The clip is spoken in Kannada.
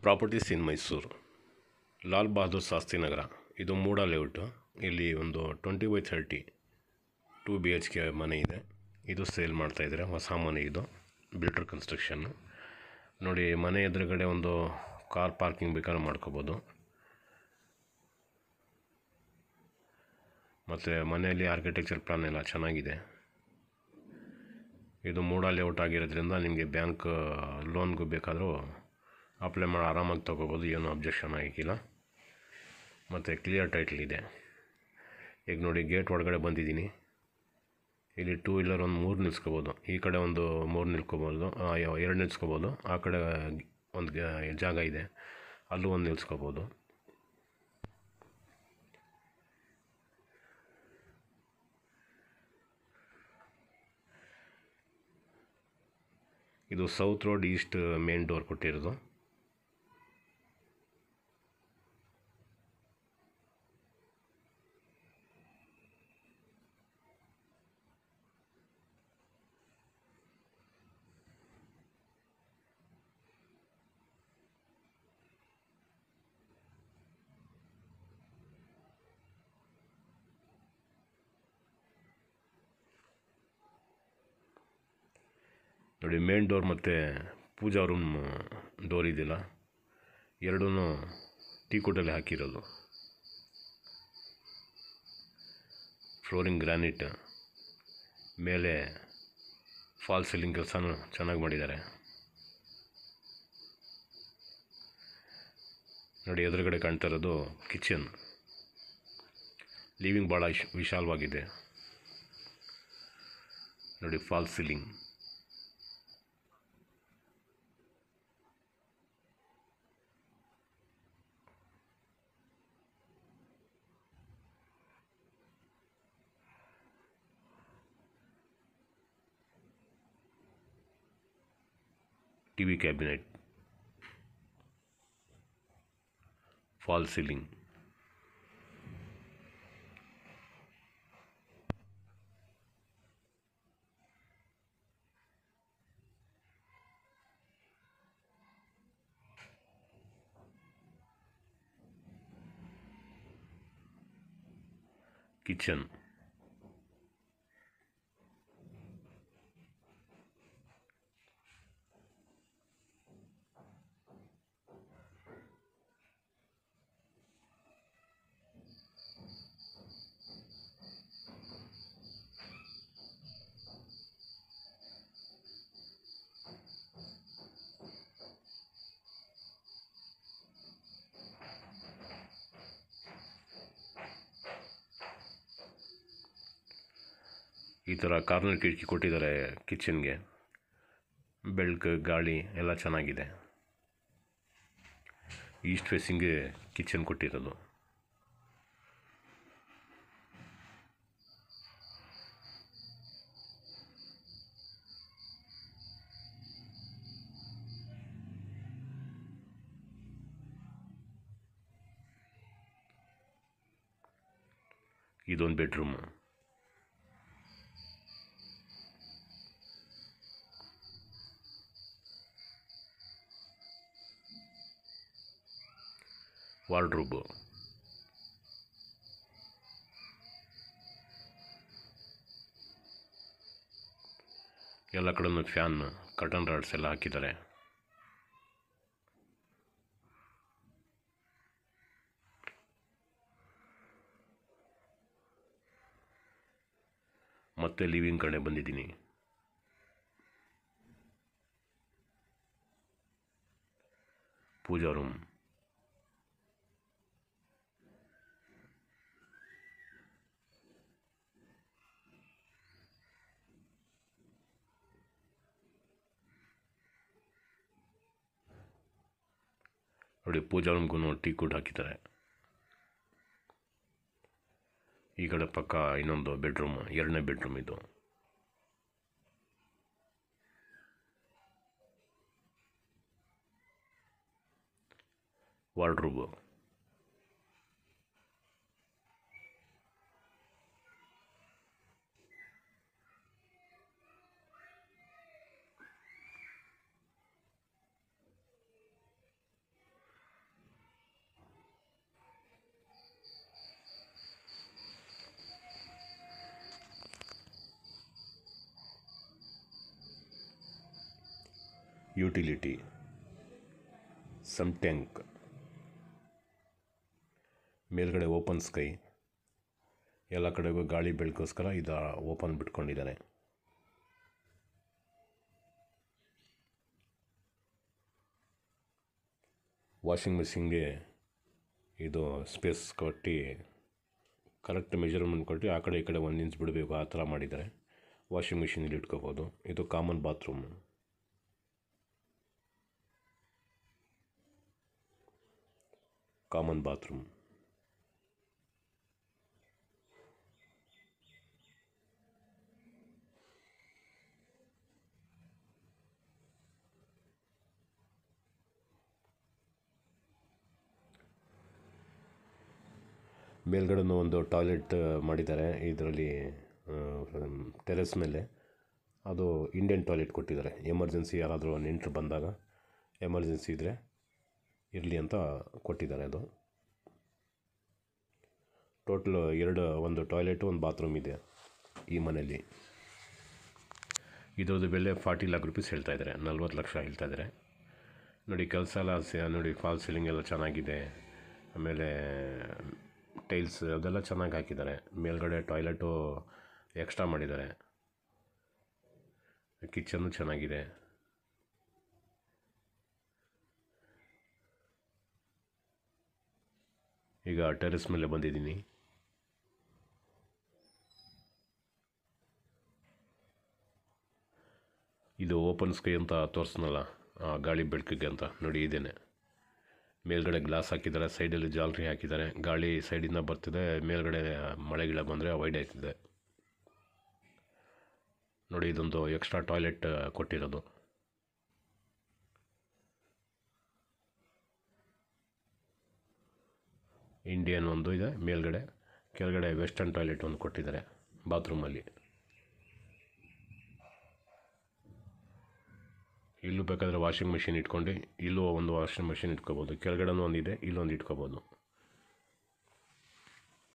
ಪ್ರಾಪರ್ಟೀಸ್ ಇನ್ ಮೈಸೂರು ಲಾಲ್ ಬಹದ್ದೂರ್ ಶಾಸ್ತ್ರಿ ನಗರ ಇದು ಮೂಡ ಲೇಔಟು ಇಲ್ಲಿ ಒಂದು twenty by thirty two B H K ಮನೆ ಇದೆ ಇದು ಸೇಲ್ ಮಾಡ್ತಾಯಿದ್ದಾರೆ ಹೊಸ ಮನೆ ಇದು ಬಿಲ್ಡರ್ ಕನ್ಸ್ಟ್ರಕ್ಷನ್ನು ನೋಡಿ ಮನೆ ಎದುರುಗಡೆ ಒಂದು ಕಾರ್ ಪಾರ್ಕಿಂಗ್ ಬೇಕಾದ್ರೆ ಮಾಡ್ಕೋಬೋದು ಮತ್ತು ಮನೆಯಲ್ಲಿ ಆರ್ಕಿಟೆಕ್ಚರ್ ಪ್ಲಾನ್ ಎಲ್ಲ ಚೆನ್ನಾಗಿದೆ ಇದು ಮೂಡ ಲೇಔಟ್ ಆಗಿರೋದ್ರಿಂದ ನಿಮಗೆ ಬ್ಯಾಂಕ್ ಲೋನ್ಗೂ ಬೇಕಾದರೂ ಅಪ್ಲೈ ಮಾಡಿ ಆರಾಮಾಗಿ ತೊಗೋಬೋದು ಏನೂ ಅಬ್ಜೆಕ್ಷನ್ ಆಗಿಲ್ಲ ಮತ್ತು ಕ್ಲಿಯರ್ ಟೈಟ್ಲ್ ಇದೆ ಈಗ ನೋಡಿ ಗೇಟ್ ಒಳಗಡೆ ಬಂದಿದ್ದೀನಿ ಇಲ್ಲಿ ಟೂ ವೀಲರ್ ಒಂದು ಮೂರು ನಿಲ್ಸ್ಕೊಬೋದು ಈ ಕಡೆ ಒಂದು ಮೂರು ನಿಲ್ಸ್ಕೊಬೋದು ಎರಡು ನಿಲ್ಸ್ಕೊಬೋದು ಆ ಕಡೆ ಒಂದು ಗ- ಜಾಗ ಇದೆ ಅಲ್ಲೂ ಒಂದು ನಿಲ್ಸ್ಕೊಬೋದು ಇದು south road east main door ಕೊಟ್ಟಿರೋದು ನೋಡಿ ಮೇನ್ ಡೋರ್ ಮತ್ತು ಪೂಜಾ ರೂಮ್ ಡೋರ್ ಇದೆಯಲ್ಲ ಎರಡೂ ಟೀ ಕೋಟಲ್ಲಿ ಹಾಕಿರೋದು ಫ್ಲೋರಿಂಗ್ ಗ್ರಾನೈಟ್ ಮೇಲೆ ಫಾಲ್ ಸೀಲಿಂಗ್ ಕೆಲಸನೂ ಚೆನ್ನಾಗಿ ಮಾಡಿದ್ದಾರೆ ನೋಡಿ ಎದುರುಗಡೆ ಕಾಣ್ತಾ ಇರೋದು ಕಿಚನ್ ಲಿವಿಂಗ್ ಭಾಳ ವಿಶ್ ವಿಶಾಲವಾಗಿದೆ ನೋಡಿ fall ceiling T V cabinet fall ceiling kitchen ಈ ಥರ ಕಾರ್ನರ್ ಕಿಟಕಿ ಕೊಟ್ಟಿದ್ದಾರೆ ಕಿಚನ್ಗೆ ಬೆಳಕು ಗಾಳಿ ಎಲ್ಲ ಚೆನ್ನಾಗಿದೆ ಈಸ್ಟ್ ಫೇಸಿಂಗ್ಗೆ ಕಿಚನ್ ಕೊಟ್ಟಿರೋದು ಇದೊಂದು ಬೆಡ್ರೂಮು ವಾರ್ಡ್ರೂಬು ಎಲ್ಲ ಕಡೆನೂ ಫ್ಯಾನ್ ಕಟನ್ ರಾಡ್ಸ್ ಎಲ್ಲ ಹಾಕಿದ್ದಾರೆ ಮತ್ತೆ ಲಿವಿಂಗ್ ಕಡೆ ಬಂದಿದ್ದೀನಿ ಪೂಜಾ ರೂಮ್ ನೋಡಿ ಪೂಜಾ ರೂಮ್ಗೂ ಟೀ ಕೂಡ ಹಾಕಿದ್ದಾರೆ ಈ ಕಡೆ ಪಕ್ಕ ಇನ್ನೊಂದು ಬೆಡ್ರೂಮ್ ಎರಡನೇ ಬೆಡ್ರೂಮ್ ಇದು ವಾರ್ಡ್ರೂಬು ಯುಟಿಲಿಟಿ ಸಮ್ ಟ್ಯಾಂಕ್ ಮೇಲ್ಗಡೆ ಓಪನ್ ಸ್ಕೈ ಎಲ್ಲ ಕಡೆಗೂ ಗಾಳಿ ಬೆಳಕೋಸ್ಕರ ಇದು ಓಪನ್ ಬಿಟ್ಕೊಂಡಿದ್ದಾರೆ ವಾಷಿಂಗ್ ಮಿಷಿನ್ಗೆ ಇದು ಸ್ಪೇಸ್ ಕೊಟ್ಟು ಕರೆಕ್ಟ್ ಮೆಜರ್ಮೆಂಟ್ ಕೊಟ್ಟು ಆ ಕಡೆ ಈ ಕಡೆ ಒಂದು ಇಂಚ್ ಬಿಡಬೇಕು ಆ ಥರ ಮಾಡಿದ್ದಾರೆ ವಾಷಿಂಗ್ ಮಿಷಿನಲ್ಲಿ ಇಟ್ಕೋಬೋದು ಇದು ಕಾಮನ್ ಬಾತ್ರೂಮ್ ಕಾಮನ್ ಬಾತ್ರೂಮ್ ಮೇಲ್ಗಡೆನೂ ಒಂದು ಟಾಯ್ಲೆಟ್ ಮಾಡಿದ್ದಾರೆ ಇದರಲ್ಲಿ ಟೆರೆಸ್ ಮೇಲೆ ಅದು ಇಂಡಿಯನ್ ಟಾಯ್ಲೆಟ್ ಕೊಟ್ಟಿದ್ದಾರೆ ಎಮರ್ಜೆನ್ಸಿ ಯಾರಾದರೂ ನೆಂಟರು ಬಂದಾಗ ಎಮರ್ಜೆನ್ಸಿ ಇದ್ದರೆ ಇರಲಿ ಅಂತ ಕೊಟ್ಟಿದ್ದಾರೆ ಅದು ಟೋಟಲ್ ಎರಡು ಒಂದು ಟಾಯ್ಲೆಟು ಒಂದು ಬಾತ್ರೂಮ್ ಇದೆ ಈ ಮನೆಯಲ್ಲಿ ಇದ್ರದ್ದು ಬೆಲೆ ಫಾರ್ಟಿ ಲ್ಯಾಕ್ ರುಪೀಸ್ ಹೇಳ್ತಾ ಇದ್ದಾರೆ ನಲ್ವತ್ತು ಲಕ್ಷ ಹೇಳ್ತಾ ಇದ್ದಾರೆ ನೋಡಿ ಕೆಲಸ ಎಲ್ಲ ಸ- ನೋಡಿ ಫಾಲ್ ಸೀಲಿಂಗ್ ಎಲ್ಲ ಚೆನ್ನಾಗಿದೆ ಆಮೇಲೆ ಟೈಲ್ಸ್ ಅದೆಲ್ಲ ಚೆನ್ನಾಗಿ ಹಾಕಿದ್ದಾರೆ ಮೇಲ್ಗಡೆ ಟಾಯ್ಲೆಟು ಎಕ್ಸ್ಟ್ರಾ ಮಾಡಿದ್ದಾರೆ ಕಿಚನ್ನು ಚೆನ್ನಾಗಿದೆ ಈಗ ಟೆರೆಸ್ ಮೇಲೆ ಬಂದಿದ್ದೀನಿ ಇದು ಓಪನ್ ಸ್ಕೈ ಅಂತ ತೋರಿಸ್ನಲ್ಲ ಆ, ಗಾಳಿ ಬೆಳಕಿಗೆ ಅಂತ ನೋಡಿ ಇದೇನೆ ಮೇಲ್ಗಡೆ ಗ್ಲಾಸ್ ಹಾಕಿದ್ದಾರೆ ಸೈಡಲ್ಲಿ ಜಾಲರಿ ಹಾಕಿದ್ದಾರೆ ಗಾಳಿ ಸೈಡಿಂದ ಬರ್ತಿದೆ ಮೇಲ್ಗಡೆ ಮಳೆ ಗಿಳ ಬಂದರೆ ಅವಾಯ್ಡ್ ಆಯ್ತಿದೆ ನೋಡಿ ಇದೊಂದು ಎಕ್ಸ್ಟ್ರಾ ಟಾಯ್ಲೆಟ್ ಕೊಟ್ಟಿರೋದು ಇಂಡಿಯನ್ ಒಂದು ಇದೆ ಮೇಲ್ಗಡೆ ಕೆಳಗಡೆ ವೆಸ್ಟರ್ನ್ ಟಾಯ್ಲೆಟ್ ಒಂದು ಕೊಟ್ಟಿದ್ದಾರೆ ಬಾತ್ರೂಮಲ್ಲಿ ಇಲ್ಲೂ ಬೇಕಾದರೆ ವಾಷಿಂಗ್ ಮಿಷಿನ್ ಇಟ್ಕೊಂಡು ಇಲ್ಲೂ ಒಂದು ವಾಷಿಂಗ್ ಮಿಷಿನ್ ಇಟ್ಕೋಬೋದು ಕೆಳಗಡೆನೂ ಒಂದಿದೆ ಇಲ್ಲೊಂದು ಇಟ್ಕೋಬೋದು